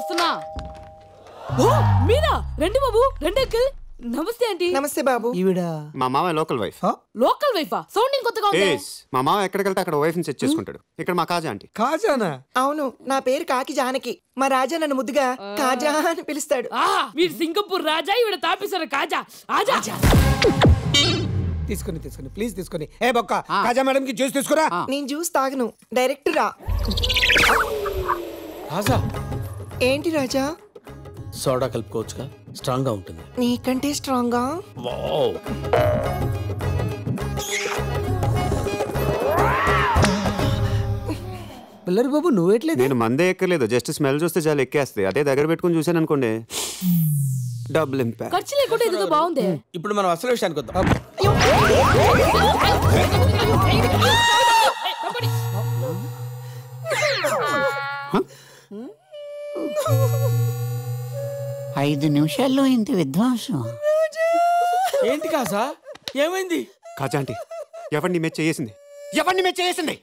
వస్తున్నా ఓ మీరా రండి బాబు రండి అంకుల్ నమస్తే ఆంటీ నమస్తే బాబు ఈవిడ మా మామ లోకల్ వైఫ్ లోకల్ వైఫా సౌండింగ్ కొత్తగా ఉంది ఏస్ మా మామ ఎక్కడికి వెళ్తే అక్కడ వైఫ్ ని సెట్ చేసుకుంటాడు ఇక్కడ మా కాజా ఆంటీ కాజానా అవును నా పేరు కాకి జానకి మా రాజా నన్ను ముద్దుగా కాజా అని పిలుస్తాడు ఆ వీడు సింగపూర్ రాజా ఈవిడ తాపేశారు కాజా ఆజా తీసుకుని తీసుకుని ప్లీజ్ తీసుకుని ఏ బొక్క కాజా మేడం కి జ్యూస్ తీసుకురా నేను జ్యూస్ తాగను డైరెక్ట్ రా రాజా ఏంటి రాజా సోడా కలుపుకోవచ్చుగా స్ట్రాంగ్ గా ఉంటుంది నీకంటే స్ట్రాంగా వావ్ పిల్లరి బాబు నువ్వేట్లేదు నేను మందే ఎక్కలేదు జస్ట్ స్మెల్ చూస్తే చాలా ఎక్కేస్తుంది అదే దగ్గర పెట్టుకుని చూసాను అనుకోండి డబుల్ ఇంపాక్ట్ ఖర్చు లేకుండా ఇదిగో బాగుంది ఇప్పుడు మనం అసలు విషయానికి వద్దాం ఐదు నిమిషాల్లో ఇంత విధ్వంసం ఏంటి కాసా ఏమైంది కాజా ఆంటీ ఎవరిని మెచ్ చేసింది ఎవరిని మెచ్ చేసింది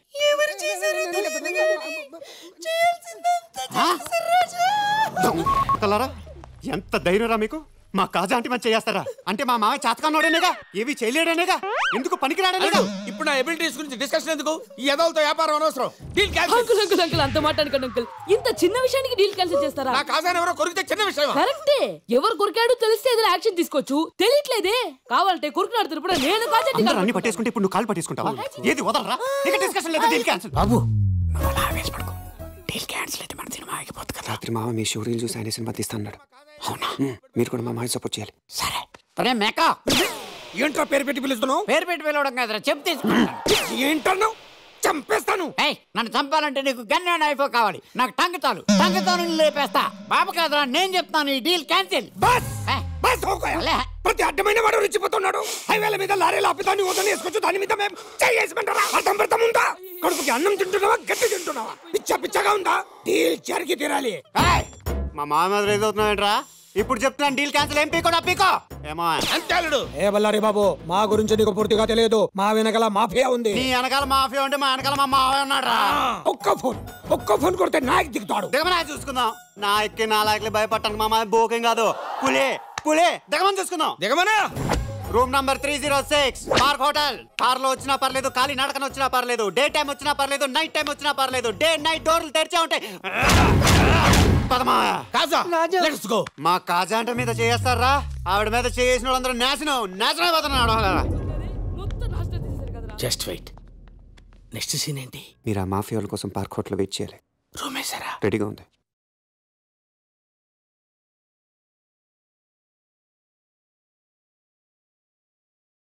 తలారా ఎంత ధైర్యరా మీకు మా కాజా ఆంటీ మంచి చేస్తారా అంటే మా మామ చాతకాన్నోడేనేగా ఏవి చేయలేడనేగా ఎందుకు పనికిరాడనేగా ఇప్పుడు నా ఎబిలిటీస్ గురించి డిస్కషన్ ఎందుకు ఈ ఎదలతో వ్యాపారం అనవసరం deal cancel uncle uncle uncle అంత మాట అనకండి అంకుల్ ఇంత చిన్న విషయానికి డీల్ క్యాన్సిల్ చేస్తారా నా కాసాను ఎవరో కొరికితే చిన్న విషయం కరెక్టే ఎవరు కొరికాడు తెలిస్తే ఏదైనా యాక్షన్ తీసుకోవచ్చు తెలియట్లేదే కావాలంటే కొరికినాడు తిరుపడ నేను కాజెట్టి అందరూ అన్ని పట్టేసుకుంటే ఇప్పుడు నువ్వు కాలు పట్టేసుకుంటావా ఏది వదలరా ఇక డిస్కషన్ లేదు డీల్ క్యాన్సిల్ బాబు డీల్ క్యాన్సిల్ అయితే మన సినిమా ఆగిపోతుంది కదా రాత్రి మామ మీ షోరీలు చూసి ఆయన సినిమా తీస్తాడు అవునా మీరు కూడా మా మాయ సపోర్ట్ చేయాలి సరే ఒరే మేకా ఏంట్రా పేరు పెట్టి పిలుస్తున్నావు పేరు పెట్టి పిలవడం కదరా చెప్పు తీసుకుంటాను ఏంటన్నావు చంపేస్తాను ఏయ్ నన్ను చంపాలంటే నీకు గన్ను నైఫో కావాలి నాకు టంగ్ చాలు టంగ్ తో నిన్ను లేపేస్తా బాబు కాదురా నేను చెప్తాను ఈ డీల్ క్యాన్సిల్ బస్ ఏ, బస్ హోగయా లే. ప్రతి అడ్డమైన వాడు రెచ్చిపోతున్నాడు హైవేల మీద లారీలు ఆపి దాన్ని వదిలి వేసుకోవచ్చు దాని మీద మేము చేయేసుకుంటారా అర్థం పెడతాం ఉందా కడుపుకి అన్నం తింటున్నావా గట్టి తింటున్నావా పిచ్చ పిచ్చగా ఉందా డీల్ జరిగి తీరాలి ఏయ్! మా మామ మీద రేజ్ అవుతున్నావేంట్రా ఇప్పుడు చెప్తున్నాను డీల్ క్యాన్సిల్ ఏం పీకో నా పీకో ఏమో అంతేలుడు ఏ బల్లారి బాబు మా గురించి నీకు పూర్తిగా తెలియదు మా వెనకాల మాఫియా ఉంది నీ వెనకాల మాఫియా ఉంటే మా వెనకాల మా మావే ఉన్నాడు రా ఒక్క ఫోన్ ఒక్క ఫోన్ కొడితే నాయకు దిగుతాడు దిగమని చూసుకుందాం నా ఎక్కి నా లాయకులు భయపడటానికి మా మామ బోకేం కాదు పులే పులే దిగమని చూసుకుందాం దిగమనా room number three zero six park hotel car లో వచ్చినా పర్లేదు ఖాళీ నడకన వచ్చినా పర్లేదు డే టైం వచ్చినా పర్లేదు నైట్ టైం వచ్చినా పర్లేదు డే నైట్ డోర్లు తెరిచే ఉంటాయి పదమా కాసా రాజా. లెట్స్ గో మా కాజాంట మీద చేస్తారా ఆవిడ మీద చేసిన వాళ్ళందరూ నాశనం నాశనం అయిపోతున్నాడు మొత్తం నాశనం చేశారు కదరా జస్ట్ వెయిట్ నెక్స్ట్ సీన్ ఏంటి మీరు ఆ మాఫియా వాళ్ళ కోసం పార్క్ హోటల్ వెయిట్ చేయాలి రూమ్ వేసారా రెడీగా ఉంది